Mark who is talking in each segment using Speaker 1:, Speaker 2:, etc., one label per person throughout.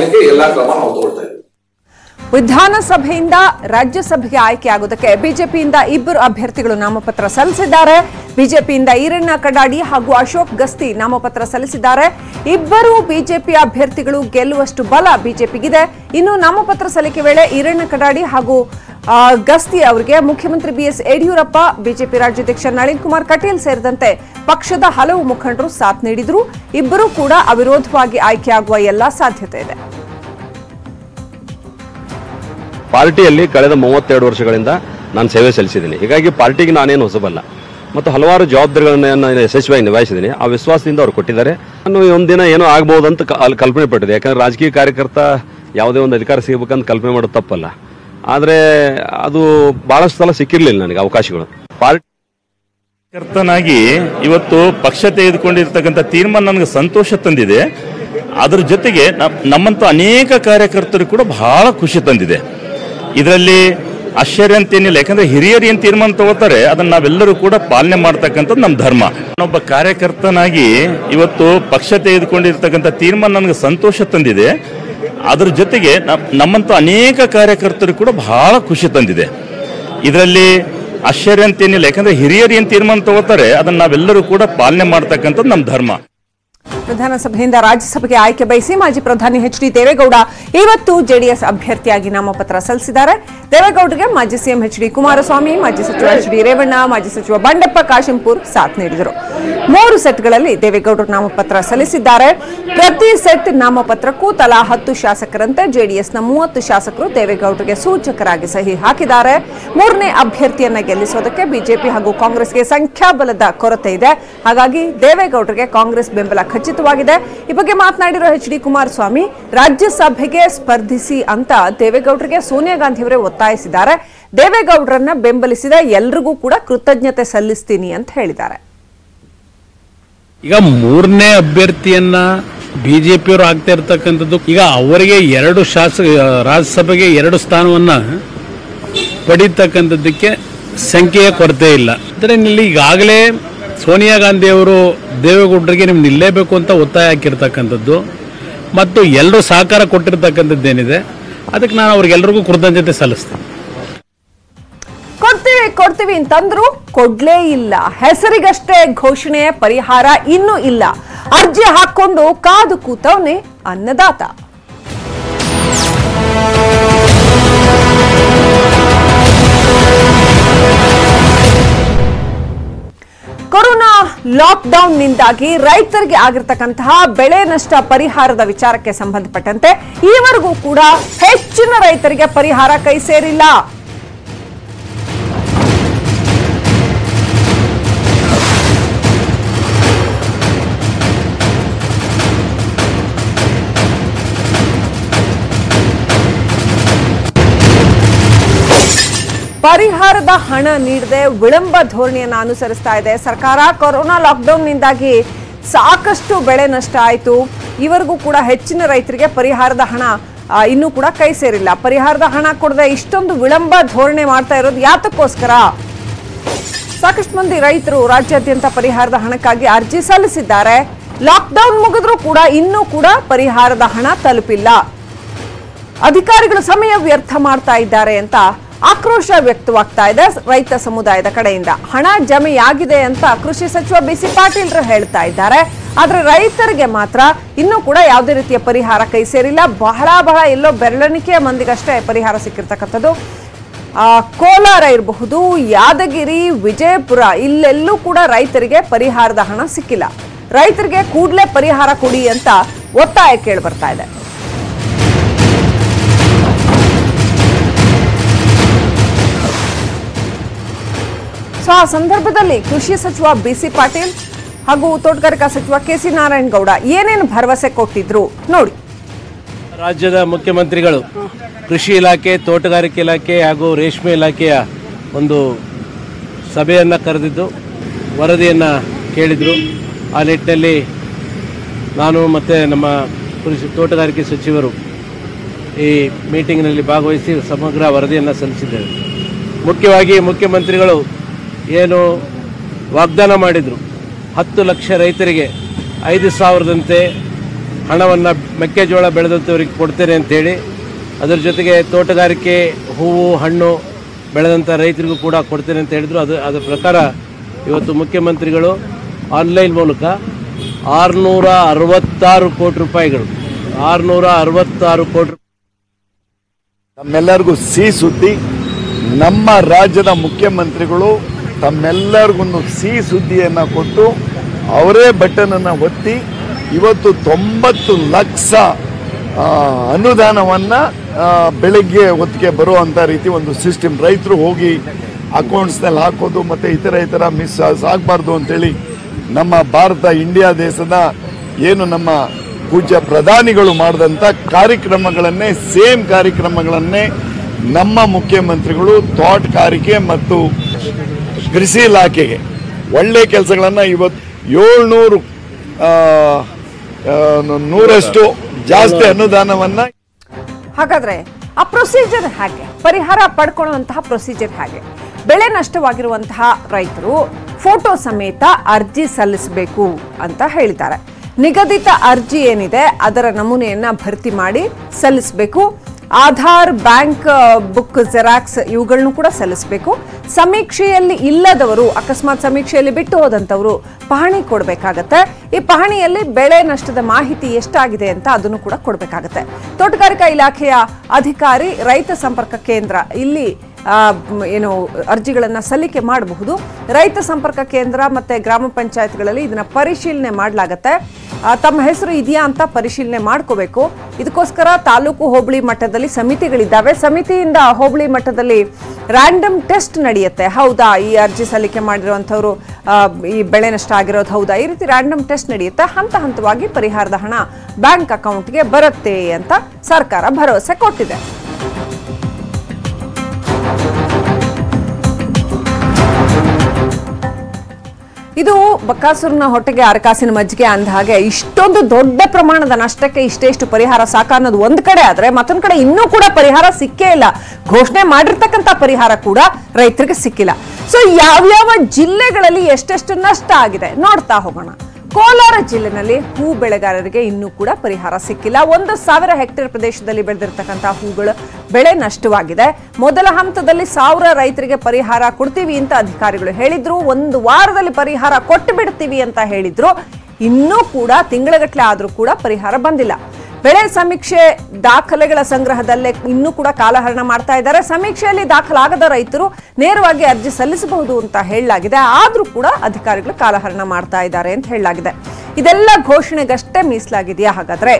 Speaker 1: ಮಾಡೋದಕ್ಕೆ ಎಲ್ಲಾ ಕ್ರಮ ನಾವು ತಗೊಳ್ತಾ ಇದ್ದೀವಿ
Speaker 2: ವಿಧಾನಸಭೆಯಿಂದ ರಾಜ್ಯಸಭೆಗೆ ಆಯ್ಕೆಯಾಗುವುದಕ್ಕೆ ಬಿಜೆಪಿಯಿಂದ ಇಬ್ಬರು ಅಭ್ಯರ್ಥಿಗಳು ನಾಮಪತ್ರ ಸಲ್ಲಿಸಿದ್ದಾರೆ ಬಿಜೆಪಿಯಿಂದ ಈರಣ್ಣ ಕಡಾಡಿ ಹಾಗೂ ಅಶೋಕ್ ಗಸ್ತಿ ನಾಮಪತ್ರ ಸಲ್ಲಿಸಿದ್ದಾರೆ ಇಬ್ಬರು ಬಿಜೆಪಿ ಅಭ್ಯರ್ಥಿಗಳು ಗೆಲ್ಲುವಷ್ಟು ಬಲ ಬಿಜೆಪಿಗಿದೆ ಇನ್ನು ನಾಮಪತ್ರ ಸಲ್ಲಿಕೆ ವೇಳೆ ಈರಣ್ಣ ಕಡಾಡಿ ಹಾಗೂ ಆ, ಗಸ್ತಿ ಅವರಿಗೆ ಮುಖ್ಯಮಂತ್ರಿ ಬಿಎಸ್ ಯಡಿಯೂರಪ್ಪ ಬಿಜೆಪಿ ರಾಜ್ಯಾಧ್ಯಕ್ಷ ನಳಿನ್ ಕುಮಾರ್ ಕಟೀಲ್ ಸೇರಿದಂತೆ ಪಕ್ಷದ ಹಲವು ಮುಖಂಡರು ಸಾಥ್ ನೀಡಿದ್ರು ಇಬ್ಬರೂ ಕೂಡ ಅವಿರೋಧವಾಗಿ ಆಯ್ಕೆಯಾಗುವ ಎಲ್ಲಾ ಸಾಧ್ಯತೆ ಇದೆ
Speaker 3: ಪಾರ್ಟಿಯಲ್ಲಿ ಕಳೆದ ಮೂವತ್ತೆರಡು ವರ್ಷಗಳಿಂದ ನಾನು ಸೇವೆ ಸಲ್ಲಿಸಿದ್ದೀನಿ ಹೀಗಾಗಿ ಪಾರ್ಟಿಗೆ ನಾನೇನು ಹೊಸಬಲ್ಲ ಮತ್ತು ಹಲವಾರು ಜವಾಬ್ದಾರಿಗಳನ್ನು ನಾನು ಯಶಸ್ವಿಯಾಗಿ ನಿಭಾಯಿಸಿದ್ದೀನಿ ಆ ವಿಶ್ವಾಸದಿಂದ ಅವ್ರು ಕೊಟ್ಟಿದ್ದಾರೆ ನಾನು ಈ ಒಂದಿನ ಏನೋ ಆಗ್ಬೋದು ಅಂತ ಕ- ಅಲ್ಲಿ ಕಲ್ಪನೆ ಪಟ್ಟಿದೆ ಯಾಕಂದ್ರೆ ರಾಜಕೀಯ ಕಾರ್ಯಕರ್ತ ಯಾವುದೇ ಒಂದು ಅಧಿಕಾರ ಸಿಗಬೇಕಂತ ಕಲ್ಪನೆ ಮಾಡೋದು ತಪ್ಪಲ್ಲ ಆದರೆ ಅದು ಬಹಳಷ್ಟು ಸಲ ಸಿಕ್ಕಿರಲಿಲ್ಲ ನನಗೆ ಅವಕಾಶಗಳು ಪಾರ್ಟಿ
Speaker 4: ಕರ್ತನಾಗಿ ಇವತ್ತು ಪಕ್ಷ ತೆಗೆದುಕೊಂಡಿರ್ತಕ್ಕಂಥ ತೀರ್ಮಾನ ನನಗೆ ಸಂತೋಷ ತಂದಿದೆ ಅದರ ಜೊತೆಗೆ ನ- ನಮ್ಮಂತ ಅನೇಕ ಕಾರ್ಯಕರ್ತರು ಕೂಡ ಬಹಳ ಖುಷಿ ತಂದಿದೆ ಇದರಲ್ಲಿ ಆಶ್ಚರ್ಯ ಅಂತೇನಿಲ್ಲ ಯಾಕಂದ್ರೆ ಹಿರಿಯರು ಏನು ತೀರ್ಮಾನ ತಗೋತಾರೆ ಅದನ್ನ ನಾವೆಲ್ಲರೂ ಕೂಡ ಪಾಲನೆ ಮಾಡ್ತಕ್ಕಂಥದ್ದು ನಮ್ಮ ಧರ್ಮ ನಾನೊಬ್ಬ ಕಾರ್ಯಕರ್ತನಾಗಿ ಇವತ್ತು ಪಕ್ಷ ತೆಗೆದುಕೊಂಡಿರ್ತಕ್ಕಂಥ ತೀರ್ಮಾನ ನನಗೆ ಸಂತೋಷ ತಂದಿದೆ ಅದರ ಜೊತೆಗೆ ನ- ನಮ್ಮಂತ ಅನೇಕ ಕಾರ್ಯಕರ್ತರು ಕೂಡ ಬಹಳ ಖುಷಿ ತಂದಿದೆ ಇದರಲ್ಲಿ ಆಶ್ಚರ್ಯ ಅಂತೇನಿಲ್ಲ ಯಾಕಂದ್ರೆ ಹಿರಿಯರು ಏನು ತೀರ್ಮಾನ ತಗೋತಾರೆ ಅದನ್ನ ನಾವೆಲ್ಲರೂ ಕೂಡ ಪಾಲನೆ ಮಾಡ್ತಕ್ಕಂಥದ್ದು ನಮ್ಮ ಧರ್ಮ
Speaker 2: ವಿಧಾನಸಭೆಯಿಂದ ರಾಜ್ಯಸಭೆಗೆ ಆಯ್ಕೆ ಬಯಸಿ ಮಾಜಿ ಪ್ರಧಾನಿ ಎಚ್ ಡಿ ದೇವೇಗೌಡ ಇವತ್ತು ಜೆಡಿಎಸ್ ಅಭ್ಯರ್ಥಿಯಾಗಿ ನಾಮಪತ್ರ ಸಲ್ಲಿಸಿದ್ದಾರೆ ದೇವೇಗೌಡರಿಗೆ ಮಾಜಿ ಸಿಎಂ ಎಚ್ ಡಿ ಕುಮಾರಸ್ವಾಮಿ ಮಾಜಿ ಸಚಿವ ಎಚ್ ಡಿ ರೇವಣ್ಣ ಮಾಜಿ ಸಚಿವ ಬಂಡೆಪ್ಪ ಕಾಶೆಂಪೂರ್ ಸಾಥ್ ನೀಡಿದರು ಮೂರು ಸೆಟ್ಗಳಲ್ಲಿ ದೇವೇಗೌಡರು ನಾಮಪತ್ರ ಸಲ್ಲಿಸಿದ್ದಾರೆ ಪ್ರತಿ ಸೆಟ್ ನಾಮಪತ್ರಕ್ಕೂ ತಲಾ ಹತ್ತು ಶಾಸಕರಂತೆ ಜೆಡಿಎಸ್ನ ಮೂವತ್ತು ಶಾಸಕರು ದೇವೇಗೌಡರಿಗೆ ಸೂಚಕರಾಗಿ ಸಹಿ ಹಾಕಿದ್ದಾರೆ ಮೂರನೇ ಅಭ್ಯರ್ಥಿಯನ್ನ ಗೆಲ್ಲಿಸೋದಕ್ಕೆ ಬಿಜೆಪಿ ಹಾಗೂ ಕಾಂಗ್ರೆಸ್ಗೆ ಸಂಖ್ಯಾಬಲದ ಕೊರತೆ ಇದೆ ಹಾಗಾಗಿ ದೇವೇಗೌಡರಿಗೆ ಕಾಂಗ್ರೆಸ್ ಬೆಂಬಲ ಖಚಿತವಾಗಿದೆ ಈ ಬಗ್ಗೆ ಮಾತನಾಡಿರೋ ಎಚ್ ಡಿ ಕುಮಾರಸ್ವಾಮಿ ರಾಜ್ಯಸಭೆಗೆ ಸ್ಪರ್ಧಿಸಿ ಅಂತ ದೇವೇಗೌಡರಿಗೆ ಸೋನಿಯಾ ಗಾಂಧಿ ಅವರೇ ಒತ್ತಾಯಿಸಿದ್ದಾರೆ ದೇವೇಗೌಡರನ್ನ ಬೆಂಬಲಿಸಿದ ಎಲ್ರಿಗೂ ಕೂಡ ಕೃತಜ್ಞತೆ ಸಲ್ಲಿಸ್ತೀನಿ ಅಂತ ಹೇಳಿದ್ದಾರೆ
Speaker 5: ಈಗ ಮೂರನೇ ಅಭ್ಯರ್ಥಿಯನ್ನ ಬಿಜೆಪಿಯವರು ಆಗ್ತಾ ಇರ್ತಕ್ಕಂಥದ್ದು ಈಗ ಅವರಿಗೆ ಎರಡು ಶಾಸಕ ರಾಜ್ಯಸಭೆಗೆ ಎರಡು ಸ್ಥಾನವನ್ನ ಪಡೀತಕ್ಕಂಥದ್ದಕ್ಕೆ ಸಂಖ್ಯೆಯ ಕೊರತೆ ಇಲ್ಲ ಅಂದರೆ ಇಲ್ಲಿ ಈಗಾಗಲೇ ಸೋನಿಯಾ ಗಾಂಧಿ ಅವರು ದೇವೇಗೌಡರಿಗೆ ನೀವು ನಿಲ್ಲೇಬೇಕು ಅಂತ ಒತ್ತಾಯ ಹಾಕಿರ್ತಕ್ಕಂಥದ್ದು ಮತ್ತು ಎಲ್ಲರೂ ಸಹಕಾರ ಕೊಟ್ಟಿರ್ತಕ್ಕಂಥದ್ದೇನಿದೆ ಅದಕ್ಕೆ ನಾನು ಅವ್ರಿಗೆಲ್ರಿಗೂ ಕೃತಜ್ಞತೆ ಸಲ್ಲಿಸ್ತೇನೆ
Speaker 2: ಕೊಡ್ತೀವಿ ಕೊಡ್ತೀವಿ ಅಂತಂದ್ರು ಕೊಡ್ಲೇ ಇಲ್ಲ ಹೆಸರಿಗಷ್ಟೇ ಘೋಷಣೆ ಪರಿಹಾರ ಇನ್ನೂ ಇಲ್ಲ ಅರ್ಜಿ ಹಾಕೊಂಡು ಕಾದು ಕೂತವನೇ ಅನ್ನದಾತ ಕೊರೋನಾ ಲಾಕ್ಡೌನ್ನಿಂದಾಗಿ ರೈತರಿಗೆ ಆಗಿರ್ತಕ್ಕಂತಹ ಬೆಳೆ ನಷ್ಟ ಪರಿಹಾರದ ವಿಚಾರಕ್ಕೆ ಸಂಬಂಧಪಟ್ಟಂತೆ ಈವರೆಗೂ ಕೂಡ ಹೆಚ್ಚಿನ ರೈತರಿಗೆ ಪರಿಹಾರ ಕೈ ಸೇರಿಲ್ಲ ಪರಿಹಾರದ ಹಣ ನೀಡದೆ ವಿಳಂಬ ಧೋರಣೆಯನ್ನು ಅನುಸರಿಸ್ತಾ ಇದೆ ಸರ್ಕಾರ ಕೊರೋನಾ ಲಾಕ್ಡೌನ್ನಿಂದಾಗಿ ಸಾಕಷ್ಟು ಬೆಳೆ ನಷ್ಟ ಆಯಿತು ಇವರಿಗೂ ಕೂಡ ಹೆಚ್ಚಿನ ರೈತರಿಗೆ ಪರಿಹಾರದ ಹಣ ಆ, ಇನ್ನೂ ಕೂಡ ಕೈ ಸೇರಿಲ್ಲ ಪರಿಹಾರದ ಹಣ ಕೊಡದೆ ಇಷ್ಟೊಂದು ವಿಳಂಬ ಧೋರಣೆ ಮಾಡ್ತಾ ಇರೋದು ಯಾತಕ್ಕೋಸ್ಕರ ಸಾಕಷ್ಟು ಮಂದಿ ರೈತರು ರಾಜ್ಯಾದ್ಯಂತ ಪರಿಹಾರದ ಹಣಕ್ಕಾಗಿ ಅರ್ಜಿ ಸಲ್ಲಿಸಿದ್ದಾರೆ ಲಾಕ್ಡೌನ್ ಮುಗಿದ್ರೂ ಕೂಡ ಇನ್ನೂ ಕೂಡ ಪರಿಹಾರದ ಹಣ ತಲುಪಿಲ್ಲ ಅಧಿಕಾರಿಗಳು ಸಮಯ ವ್ಯರ್ಥ ಮಾಡ್ತಾ ಇದ್ದಾರೆ ಅಂತ ಆಕ್ರೋಶ ವ್ಯಕ್ತವಾಗ್ತಾ ಇದೆ ರೈತ ಸಮುದಾಯದ ಕಡೆಯಿಂದ ಹಣ ಜಮೆಯಾಗಿದೆ ಅಂತ ಕೃಷಿ ಸಚಿವ ಬಿಸಿ ಪಾಟೀಲ್ರು ಹೇಳ್ತಾ ಇದ್ದಾರೆ ಆದ್ರೆ ರೈತರಿಗೆ ಮಾತ್ರ ಇನ್ನೂ ಕೂಡ ಯಾವುದೇ ರೀತಿಯ ಪರಿಹಾರ ಕೈ ಸೇರಿಲ್ಲ ಬಹಳ ಬಹಳ ಎಲ್ಲೋ ಬೆರಳೆಣಿಕೆಯ ಮಂದಿಗಷ್ಟೇ ಪರಿಹಾರ ಸಿಕ್ಕಿರ್ತಕ್ಕಂಥದ್ದು ಆ, ಕೋಲಾರ ಇರಬಹುದು ಯಾದಗಿರಿ ವಿಜಯಪುರ ಇಲ್ಲೆಲ್ಲೂ ಕೂಡ ರೈತರಿಗೆ ಪರಿಹಾರದ ಹಣ ಸಿಕ್ಕಿಲ್ಲ ರೈತರಿಗೆ ಕೂಡಲೇ ಪರಿಹಾರ ಕೊಡಿ ಅಂತ ಒತ್ತಾಯ ಕೇಳಿ ಬರ್ತಾ ಇದೆ ಸೊ ಆ ಸಂದರ್ಭದಲ್ಲಿ ಕೃಷಿ ಸಚಿವ ಬಿಸಿ ಪಾಟೀಲ್ ಹಾಗೂ ತೋಟಗಾರಿಕಾ ಸಚಿವ ಕೆ ಸಿ ನಾರಾಯಣಗೌಡ ಏನೇನು ಭರವಸೆ ಕೊಟ್ಟಿದ್ರು ನೋಡಿ
Speaker 5: ರಾಜ್ಯದ ಮುಖ್ಯಮಂತ್ರಿಗಳು ಕೃಷಿ ಇಲಾಖೆ ತೋಟಗಾರಿಕೆ ಇಲಾಖೆ ಹಾಗೂ ರೇಷ್ಮೆ ಇಲಾಖೆಯ ಒಂದು ಸಭೆಯನ್ನು ಕರೆದಿದ್ದು ವರದಿಯನ್ನು ಕೇಳಿದರು ಆ ನಿಟ್ಟಿನಲ್ಲಿ ನಾನು ಮತ್ತು ನಮ್ಮ ಕೃಷಿ ತೋಟಗಾರಿಕೆ ಸಚಿವರು ಈ ಮೀಟಿಂಗ್ನಲ್ಲಿ ಭಾಗವಹಿಸಿ ಸಮಗ್ರ ವರದಿಯನ್ನು ಸಲ್ಲಿಸಿದ್ದೇವೆ ಮುಖ್ಯವಾಗಿ ಮುಖ್ಯಮಂತ್ರಿಗಳು ಏನು ವಾಗ್ದಾನ ಮಾಡಿದರು ಹತ್ತು ಲಕ್ಷ ರೈತರಿಗೆ ಐದು ಸಾವಿರದಂತೆ
Speaker 1: ಹಣವನ್ನು ಮೆಕ್ಕೆಜೋಳ ಬೆಳೆದಂಥವ್ರಿಗೆ ಕೊಡ್ತೇನೆ ಅಂತೇಳಿ ಅದರ ಜೊತೆಗೆ ತೋಟಗಾರಿಕೆ ಹೂವು ಹಣ್ಣು ಬೆಳೆದಂಥ ರೈತರಿಗೂ ಕೂಡ ಕೊಡ್ತೇನೆ ಅಂತ ಹೇಳಿದ್ರು ಅದು ಅದರ ಪ್ರಕಾರ ಇವತ್ತು ಮುಖ್ಯಮಂತ್ರಿಗಳು ಆನ್ಲೈನ್ ಮೂಲಕ ಆರುನೂರ ಅರವತ್ತಾರು ಕೋಟಿ ರೂಪಾಯಿಗಳು ಆರುನೂರ ಅರವತ್ತಾರು ಕೋಟಿ
Speaker 6: ನಮ್ಮೆಲ್ಲರಿಗೂ ಸಿಹಿ ಸುದ್ದಿ ನಮ್ಮ ರಾಜ್ಯದ ಮುಖ್ಯಮಂತ್ರಿಗಳು ತಮ್ಮೆಲ್ಲರಿಗೂ ಸಿಹಿ ಸುದ್ದಿಯನ್ನು ಕೊಟ್ಟು ಅವರೇ ಬಟನನ್ನು ಒತ್ತಿ ಇವತ್ತು ತೊಂಬತ್ತು ಲಕ್ಷ ಆ, ಅನುದಾನವನ್ನು ಆ, ಬೆಳಗ್ಗೆ ಹೊತ್ತಿಗೆ ಬರುವಂಥ ರೀತಿ ಒಂದು ಸಿಸ್ಟಮ್ ರೈತರು ಹೋಗಿ ಅಕೌಂಟ್ಸ್ನಲ್ಲಿ ಹಾಕೋದು ಮತ್ತು ಇತರ ಇತರ ಮಿಸ್ ಆಗಬಾರ್ದು ಅಂತೇಳಿ ನಮ್ಮ ಭಾರತ ಇಂಡಿಯಾ ದೇಶದ ಏನು ನಮ್ಮ ಪೂಜ್ಯ ಪ್ರಧಾನಿಗಳು ಮಾಡಿದಂಥ ಕಾರ್ಯಕ್ರಮಗಳನ್ನೇ ಸೇಮ್ ಕಾರ್ಯಕ್ರಮಗಳನ್ನೇ ನಮ್ಮ ಮುಖ್ಯಮಂತ್ರಿಗಳು ತೋಟಗಾರಿಕೆ ಮತ್ತು ಕೃಷಿ ಇಲಾಖೆಗೆ ಒಳ್ಳೆ ಕೆಲಸಗಳನ್ನು ಇವತ್ತು ಏಳ್ನೂರು ಆ, ಆ, ನೂರಷ್ಟು ಜಾಸ್ತಿ ಅನುದಾನವನ್ನು
Speaker 2: ಹಾಗಾದ್ರೆ ಆ ಪ್ರೊಸೀಜರ್ ಹೇಗೆ ಪರಿಹಾರ ಪಡ್ಕೊಳ್ಳುವಂತಹ ಪ್ರೊಸೀಜರ್ ಹೇಗೆ ಬೆಳೆ ನಷ್ಟವಾಗಿರುವಂತಹ ರೈತರು ಫೋಟೋ ಸಮೇತ ಅರ್ಜಿ ಸಲ್ಲಿಸಬೇಕು ಅಂತ ಹೇಳಿದ್ದಾರೆ ನಿಗದಿತ ಅರ್ಜಿ ಏನಿದೆ ಅದರ ನಮೂನೆಯನ್ನ ಭರ್ತಿ ಮಾಡಿ ಸಲ್ಲಿಸಬೇಕು ಆಧಾರ್ ಬ್ಯಾಂಕ್ ಬುಕ್ ಜೆರಾಕ್ಸ್ ಇವುಗಳನ್ನು ಕೂಡ ಸಲ್ಲಿಸಬೇಕು ಸಮೀಕ್ಷೆಯಲ್ಲಿ ಇಲ್ಲದವರು ಅಕಸ್ಮಾತ್ ಸಮೀಕ್ಷೆಯಲ್ಲಿ ಬಿಟ್ಟು ಹೋದಂಥವರು ಪಹಣಿ ಕೊಡಬೇಕಾಗತ್ತೆ ಈ ಪಹಣಿಯಲ್ಲಿ ಬೆಳೆ ನಷ್ಟದ ಮಾಹಿತಿ ಎಷ್ಟಾಗಿದೆ ಅಂತ ಅದನ್ನು ಕೂಡ ಕೊಡಬೇಕಾಗತ್ತೆ ತೋಟಗಾರಿಕಾ ಇಲಾಖೆಯ ಅಧಿಕಾರಿ ರೈತ ಸಂಪರ್ಕ ಕೇಂದ್ರ ಇಲ್ಲಿ ಆ, ಮ್, ಏನು ಅರ್ಜಿಗಳನ್ನು ಸಲ್ಲಿಕೆ ಮಾಡಬಹುದು ರೈತ ಸಂಪರ್ಕ ಕೇಂದ್ರ ಮತ್ತೆ ಗ್ರಾಮ ಪಂಚಾಯತ್ಗಳಲ್ಲಿ ಇದನ್ನ ಪರಿಶೀಲನೆ ಮಾಡಲಾಗತ್ತೆ ಆ, ತಮ್ಮ ಹೆಸರು ಇದೆಯಾ ಅಂತ ಪರಿಶೀಲನೆ ಮಾಡ್ಕೋಬೇಕು ಇದಕ್ಕೋಸ್ಕರ ತಾಲೂಕು ಹೋಬಳಿ ಮಟ್ಟದಲ್ಲಿ ಸಮಿತಿಗಳಿದ್ದಾವೆ ಸಮಿತಿಯಿಂದ ಹೋಬಳಿ ಮಟ್ಟದಲ್ಲಿ ರ್ಯಾಂಡಮ್ ಟೆಸ್ಟ್ ನಡೆಯುತ್ತೆ ಹೌದಾ ಈ ಅರ್ಜಿ ಸಲ್ಲಿಕೆ ಮಾಡಿರುವಂಥವ್ರು ಆ, ಈ ಬೆಳೆ ನಷ್ಟ ಆಗಿರೋದು ಹೌದಾ ಈ ರೀತಿ ರ್ಯಾಂಡಮ್ ಟೆಸ್ಟ್ ನಡೆಯುತ್ತೆ ಹಂತ ಹಂತವಾಗಿ ಪರಿಹಾರದ ಹಣ ಬ್ಯಾಂಕ್ ಅಕೌಂಟ್ಗೆ ಬರುತ್ತೆ ಅಂತ ಸರ್ಕಾರ ಭರವಸೆ ಕೊಟ್ಟಿದೆ ಇದು ಬಕ್ಕಾಸುರನ ಹೊಟ್ಟೆಗೆ ಅರಕಾಸಿನ ಮಜ್ಜಿಗೆ ಅಂದ ಹಾಗೆ ಇಷ್ಟೊಂದು ದೊಡ್ಡ ಪ್ರಮಾಣದ ನಷ್ಟಕ್ಕೆ ಇಷ್ಟೆಷ್ಟು ಪರಿಹಾರ ಸಾಕ ಅನ್ನೋದು ಒಂದ್ ಕಡೆ ಆದ್ರೆ ಮತ್ತೊಂದ್ ಕಡೆ ಇನ್ನೂ ಕೂಡ ಪರಿಹಾರ ಸಿಕ್ಕೇ ಇಲ್ಲ ಘೋಷಣೆ ಮಾಡಿರ್ತಕ್ಕಂಥ ಪರಿಹಾರ ಕೂಡ ರೈತರಿಗೆ ಸಿಕ್ಕಿಲ್ಲ ಸೊ ಯಾವ್ಯಾವ ಜಿಲ್ಲೆಗಳಲ್ಲಿ ಎಷ್ಟೆಷ್ಟು ನಷ್ಟ ಆಗಿದೆ ನೋಡ್ತಾ ಹೋಗೋಣ ಕೋಲಾರ ಜಿಲ್ಲೆನಲ್ಲಿ ಹೂ ಬೆಳೆಗಾರರಿಗೆ ಇನ್ನೂ ಕೂಡ ಪರಿಹಾರ ಸಿಕ್ಕಿಲ್ಲ ಒಂದು ಸಾವಿರ ಹೆಕ್ಟೇರ್ ಪ್ರದೇಶದಲ್ಲಿ ಬೆಳೆದಿರ್ತಕ್ಕಂಥ ಹೂಗಳು ಬೆಳೆ ನಷ್ಟವಾಗಿದೆ ಮೊದಲ ಹಂತದಲ್ಲಿ ಸಾವಿರ ರೈತರಿಗೆ ಪರಿಹಾರ ಕೊಡ್ತೀವಿ ಅಂತ ಅಧಿಕಾರಿಗಳು ಹೇಳಿದ್ರು ಒಂದು ವಾರದಲ್ಲಿ ಪರಿಹಾರ ಕೊಟ್ಟು ಬಿಡ್ತೀವಿ ಅಂತ ಹೇಳಿದ್ರು ಇನ್ನೂ ಕೂಡ ತಿಂಗಳಗಟ್ಟಲೆ ಆದರೂ ಕೂಡ ಪರಿಹಾರ ಬಂದಿಲ್ಲ ಬೆಳೆ ಸಮೀಕ್ಷೆ ದಾಖಲೆಗಳ ಸಂಗ್ರಹದಲ್ಲೇ ಇನ್ನೂ ಕೂಡ ಕಾಲಹರಣ ಮಾಡ್ತಾ ಇದ್ದಾರೆ ಸಮೀಕ್ಷೆಯಲ್ಲಿ ದಾಖಲಾಗದ ರೈತರು ನೇರವಾಗಿ ಅರ್ಜಿ ಸಲ್ಲಿಸಬಹುದು ಅಂತ ಹೇಳಲಾಗಿದೆ ಆದರೂ ಕೂಡ ಅಧಿಕಾರಿಗಳು ಕಾಲಹರಣ ಮಾಡ್ತಾ ಇದ್ದಾರೆ ಅಂತ ಹೇಳಲಾಗಿದೆ ಇದೆಲ್ಲ ಘೋಷಣೆಗಷ್ಟೇ ಮೀಸಲಾಗಿದೆಯಾ ಹಾಗಾದ್ರೆ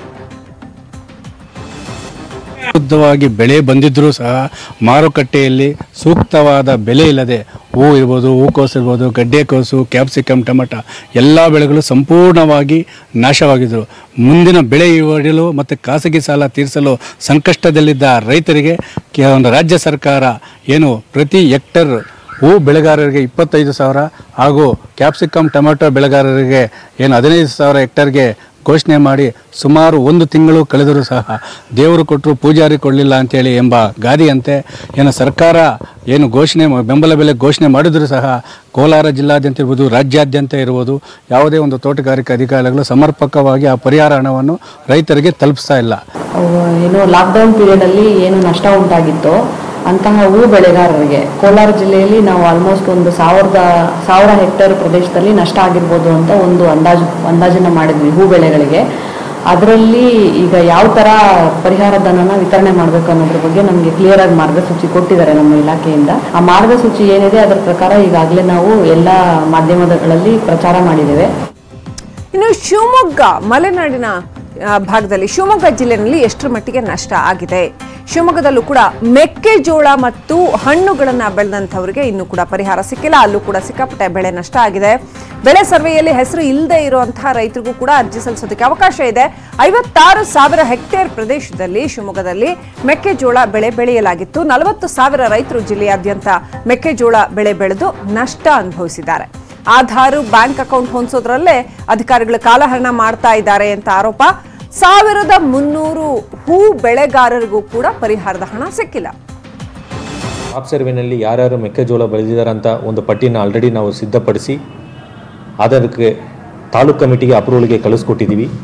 Speaker 5: ಶುದ್ಧವಾಗಿ ಬೆಳೆ ಬಂದಿದ್ದರೂ ಸಹ ಮಾರುಕಟ್ಟೆಯಲ್ಲಿ ಸೂಕ್ತವಾದ ಬೆಲೆ ಇಲ್ಲದೆ ಹೂ ಇರ್ಬೋದು ಹೂಕೋಸು ಇರ್ಬೋದು ಗಡ್ಡೆಕೋಸು ಕ್ಯಾಪ್ಸಿಕಮ್ ಟೊಮಟ ಎಲ್ಲ ಬೆಳೆಗಳು ಸಂಪೂರ್ಣವಾಗಿ ನಾಶವಾಗಿದ್ದರು ಮುಂದಿನ ಬೆಳೆ ಇಡಲು ಮತ್ತು ಖಾಸಗಿ ಸಾಲ ತೀರಿಸಲು ಸಂಕಷ್ಟದಲ್ಲಿದ್ದ ರೈತರಿಗೆ ಕೆ- ಒಂದು ರಾಜ್ಯ ಸರ್ಕಾರ ಏನು ಪ್ರತಿ ಹೆಕ್ಟರ್ ಹೂ ಬೆಳೆಗಾರರಿಗೆ ಇಪ್ಪತ್ತೈದು ಸಾವಿರ ಹಾಗೂ ಕ್ಯಾಪ್ಸಿಕಮ್ ಟೊಮೆಟೊ ಬೆಳೆಗಾರರಿಗೆ ಏನು ಹದಿನೈದು ಸಾವಿರ ಹೆಕ್ಟರ್ಗೆ ಘೋಷಣೆ ಮಾಡಿ ಸುಮಾರು ಒಂದು ತಿಂಗಳು ಕಳೆದರೂ ಸಹ ದೇವರು ಕೊಟ್ಟರು ಪೂಜಾರಿ ಕೊಡಲಿಲ್ಲ ಅಂತೇಳಿ ಎಂಬ ಗಾದೆಯಂತೆ ಏನು ಸರ್ಕಾರ ಏನು ಘೋಷಣೆ ಮಾ- ಬೆಂಬಲ ಬೆಲೆ ಘೋಷಣೆ ಮಾಡಿದರೂ ಸಹ ಕೋಲಾರ ಜಿಲ್ಲಾದ್ಯಂತ ಇರ್ಬೋದು ರಾಜ್ಯಾದ್ಯಂತ ಇರ್ಬೋದು ಯಾವುದೇ ಒಂದು ತೋಟಗಾರಿಕೆ ಅಧಿಕಾರಿಗಳು ಸಮರ್ಪಕವಾಗಿ ಆ ಪರಿಹಾರ ಹಣವನ್ನು ರೈತರಿಗೆ ತಲುಪಿಸ್ತಾ ಇಲ್ಲ
Speaker 7: ಅವು ಏನು ಲಾಕ್ಡೌನ್ ಪೀರಿಯಡಲ್ಲಿ ಏನು ನಷ್ಟ ಉಂಟಾಗಿತ್ತೋ ಅಂತಹ ಹೂ ಬೆಳೆಗಾರರಿಗೆ ಕೋಲಾರ ಜಿಲ್ಲೆಯಲ್ಲಿ ನಾವು ಆಲ್ಮೋಸ್ಟ್ ಒಂದು ಸಾವಿರದ ಸಾವಿರ ಹೆಕ್ಟೇರ್ ಪ್ರದೇಶದಲ್ಲಿ ನಷ್ಟ ಆಗಿರ್ಬೋದು ಅಂತ ಒಂದು ಅಂದಾಜು ಅಂದಾಜನ್ನು ಮಾಡಿದ್ವಿ ಹೂ ಬೆಳೆಗಳಿಗೆ ಅದರಲ್ಲಿ ಈಗ ಯಾವ ಥರ ಪರಿಹಾರ ಧನನ ವಿತರಣೆ ಮಾಡಬೇಕು ಅನ್ನೋದ್ರ ಬಗ್ಗೆ ನಮಗೆ ಕ್ಲಿಯರ್ ಆಗಿ ಮಾರ್ಗಸೂಚಿ ಕೊಟ್ಟಿದ್ದಾರೆ ನಮ್ಮ ಇಲಾಖೆಯಿಂದ ಆ ಮಾರ್ಗಸೂಚಿ ಏನಿದೆ ಅದರ ಪ್ರಕಾರ ಈಗಾಗಲೇ ನಾವು ಎಲ್ಲ ಮಾಧ್ಯಮಗಳಲ್ಲಿ ಪ್ರಚಾರ ಮಾಡಿದ್ದೇವೆ
Speaker 2: ಇನ್ನು ಶಿವಮೊಗ್ಗ ಮಲೆನಾಡಿನ ಆ, ಭಾಗದಲ್ಲಿ ಶಿವಮೊಗ್ಗ ಜಿಲ್ಲೆಯಲ್ಲಿ ಎಷ್ಟರ ಮಟ್ಟಿಗೆ ನಷ್ಟ ಆಗಿದೆ ಶಿವಮೊಗ್ಗದಲ್ಲೂ ಕೂಡ ಮೆಕ್ಕೆಜೋಳ ಮತ್ತು ಹಣ್ಣುಗಳನ್ನ ಬೆಳೆದಂಥವರಿಗೆ ಇನ್ನೂ ಕೂಡ ಪರಿಹಾರ ಸಿಕ್ಕಿಲ್ಲ ಅಲ್ಲೂ ಕೂಡ ಸಿಕ್ಕಾಪಟ್ಟೆ ಬೆಳೆ ನಷ್ಟ ಆಗಿದೆ ಬೆಳೆ ಸರ್ವೆಯಲ್ಲಿ ಹೆಸರು ಇಲ್ಲದೆ ಇರುವಂತಹ ರೈತರಿಗೂ ಕೂಡ ಅರ್ಜಿ ಸಲ್ಲಿಸೋದಕ್ಕೆ ಅವಕಾಶ ಇದೆ ಐವತ್ತಾರು ಸಾವಿರ ಹೆಕ್ಟೇರ್ ಪ್ರದೇಶದಲ್ಲಿ ಶಿವಮೊಗ್ಗದಲ್ಲಿ ಮೆಕ್ಕೆಜೋಳ ಬೆಳೆ ಬೆಳೆಯಲಾಗಿತ್ತು ನಲವತ್ತು ಸಾವಿರ ರೈತರು ಜಿಲ್ಲೆಯಾದ್ಯಂತ ಮೆಕ್ಕೆಜೋಳ ಬೆಳೆ ಬೆಳೆದು ನಷ್ಟ ಅನುಭವಿಸಿದ್ದಾರೆ ಆಧಾರ್ ಬ್ಯಾಂಕ್ ಅಕೌಂಟ್ ಹೊಂದಿಸೋದ್ರಲ್ಲೇ ಅಧಿಕಾರಿಗಳು ಕಾಲಹರಣ ಮಾಡ್ತಾ ಇದ್ದಾರೆ ಅಂತ ಆರೋಪ ಸಾವಿರದ ಮುನ್ನೂರು ಹೂ ಬೆಳೆಗಾರರಿಗೂ ಕೂಡ ಪರಿಹಾರದ ಹಣ ಸಿಕ್ಕಿಲ್ಲ
Speaker 8: ಆಪ್ ಸರ್ವೆನಲ್ಲಿ ಯಾರ್ಯಾರು ಮೆಕ್ಕೆಜೋಳ ಬೆಳೆದಿದ್ದಾರೆ ಅಂತ ಒಂದು ಪಟ್ಟಿನ ಆಲ್ರೆಡಿ ನಾವು ಸಿದ್ಧಪಡಿಸಿ ಅದಕ್ಕೆ ತಾಲೂಕು ಕಮಿಟಿಗೆ ಅಪ್ರೂವಲ್ಗೆ ಕಳಿಸ್ಕೊಟ್ಟಿದ್ದೀವಿ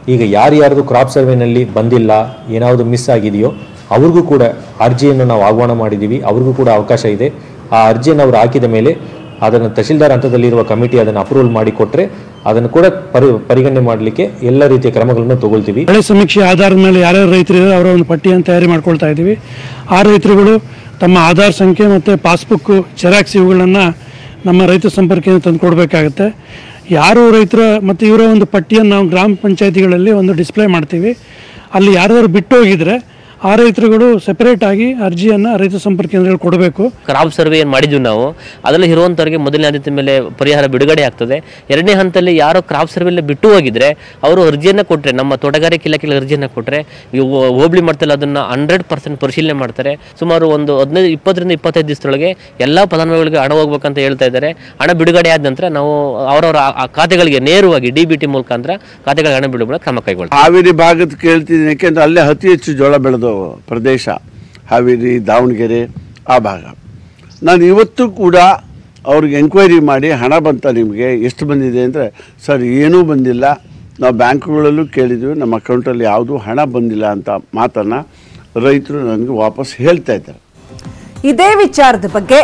Speaker 8: ಈಗ ಯಾರ್ಯಾರ್ದು ಕ್ರಾಪ್ ಸರ್ವೆನಲ್ಲಿ ಬಂದಿಲ್ಲ ಏನಾವುದು ಮಿಸ್ ಆಗಿದೆಯೋ ಅವ್ರಿಗೂ ಕೂಡ ಅರ್ಜಿಯನ್ನು ನಾವು ಆಹ್ವಾನ ಮಾಡಿದ್ದೀವಿ ಅವ್ರಿಗೂ ಕೂಡ ಅವಕಾಶ ಇದೆ ಆ ಅರ್ಜಿಯನ್ನು ಅವರು ಹಾಕಿದ ಮೇಲೆ ಅದನ್ನು ತಹಶೀಲ್ದಾರ್ ಹಂತದಲ್ಲಿರುವ ಕಮಿಟಿ ಅದನ್ನು ಅಪ್ರೂವಲ್ ಮಾಡಿ ಕೊಟ್ಟರೆ ಅದನ್ನು ಕೂಡ ಪರಿ ಪರಿಗಣನೆ ಮಾಡಲಿಕ್ಕೆ ಎಲ್ಲ ರೀತಿಯ ಕ್ರಮಗಳನ್ನು ತಗೊಳ್ತೀವಿ
Speaker 9: ಬೆಳೆ ಸಮೀಕ್ಷೆ ಆಧಾರದ ಮೇಲೆ ಯಾರ್ಯಾರು ರೈತರು ಇದ್ದಾರೆ ಅವರ ಒಂದು ಪಟ್ಟಿಯನ್ನು ತಯಾರಿ ಮಾಡ್ಕೊಳ್ತಾ ಇದ್ದೀವಿ ಆ ರೈತರುಗಳು ತಮ್ಮ ಆಧಾರ್ ಸಂಖ್ಯೆ ಮತ್ತು ಪಾಸ್ಬುಕ್ ಜೆರಾಕ್ಸ್ ಇವುಗಳನ್ನು ನಮ್ಮ ರೈತ ಸಂಪರ್ಕದಿಂದ ತಂದು ಕೊಡಬೇಕಾಗತ್ತೆ ಯಾರು ರೈತರ ಮತ್ತು ಇವರ ಒಂದು ಪಟ್ಟಿಯನ್ನು ನಾವು ಗ್ರಾಮ ಪಂಚಾಯತಿಗಳಲ್ಲಿ ಒಂದು ಡಿಸ್ಪ್ಲೇ ಮಾಡ್ತೀವಿ ಅಲ್ಲಿ ಯಾರ್ಯಾರು ಬಿಟ್ಟು ಹೋಗಿದ್ರೆ ಆ ರೈತರುಗಳು ಸೆಪರೇಟ್ ಆಗಿ ಅರ್ಜಿಯನ್ನು ರೈತ ಸಂಪರ್ಕ ಕೇಂದ್ರಗಳು ಕೊಡಬೇಕು
Speaker 10: ಕ್ರಾಪ್ ಸರ್ವೆ ಏನು ಮಾಡಿದ್ವಿ ನಾವು ಅದರಲ್ಲಿ ಇರುವಂಥವ್ರಿಗೆ ಮೊದಲನೇ ಆದ್ಯತೆ ಮೇಲೆ ಪರಿಹಾರ ಬಿಡುಗಡೆ ಆಗ್ತದೆ ಎರಡನೇ ಹಂತದಲ್ಲಿ ಯಾರೋ ಕ್ರಾಪ್ ಸರ್ವೆಲ್ಲ ಬಿಟ್ಟು ಹೋಗಿದ್ರೆ ಅವರು ಅರ್ಜಿಯನ್ನು ಕೊಟ್ಟರೆ ನಮ್ಮ ತೋಟಗಾರಿಕೆ ಇಲಾಖೆಯಲ್ಲಿ ಅರ್ಜಿಯನ್ನು ಕೊಟ್ಟರೆ ಹೋಬಳಿ ಮಟ್ಟದಲ್ಲಿ ಅದನ್ನು ಹಂಡ್ರೆಡ್ ಪರ್ಸೆಂಟ್ ಪರಿಶೀಲನೆ ಮಾಡ್ತಾರೆ ಸುಮಾರು ಒಂದು ಹದಿನೈದು ಇಪ್ಪತ್ತರಿಂದ ಇಪ್ಪತ್ತೈದು ದಿವಸದೊಳಗೆ ಎಲ್ಲ ಫಲಾನುಭವಿಗಳಿಗೆ ಹಣ ಹೋಗ್ಬೇಕಂತ ಹೇಳ್ತಾ ಇದ್ದಾರೆ ಹಣ ಬಿಡುಗಡೆ ಆದ ನಂತರ ನಾವು ಅವರವರ ಆ- ಆ ಖಾತೆಗಳಿಗೆ ನೇರವಾಗಿ ಡಿ ಬಿ ಟಿ ಮುಖಾಂತರ ಖಾತೆಗಳಿಗೆ ಹಣ ಬಿಡುಗಡೆ ಕ್ರಮ ಕೈಗೊಳ್ತೀವಿ
Speaker 11: ಹಾವೇರಿ ಭಾಗದ ಕೇಳ್ತಿದ್ದೀನಿ ಯಾಕೆಂದ್ರೆ ಅಲ್ಲೇ ಅತಿ ಹೆಚ್ಚು ಜೋಳ ಬೆಳೆದ ಪ್ರದೇಶ ಹಾವೇರಿ ದಾವಣಗೆರೆ ಆ ಭಾಗ ನಾನು ಇವತ್ತು ಕೂಡ ಅವ್ರಿಗೆ ಎಂಕ್ವೈರಿ ಮಾಡಿ ಹಣ ಬಂತ ನಿಮಗೆ ಎಷ್ಟು ಬಂದಿದೆ ಅಂದರೆ ಸರ್ ಏನೂ ಬಂದಿಲ್ಲ ನಾವು ಬ್ಯಾಂಕ್ಗಳಲ್ಲೂ ಕೇಳಿದ್ವಿ ನಮ್ಮ ಅಕೌಂಟಲ್ಲಿ ಯಾವುದೂ ಹಣ ಬಂದಿಲ್ಲ ಅಂತ ಮಾತನ್ನು ರೈತರು ನನಗೆ ವಾಪಸ್ ಹೇಳ್ತಾ ಇದ್ದಾರೆ
Speaker 2: ಇದೇ ವಿಚಾರದ ಬಗ್ಗೆ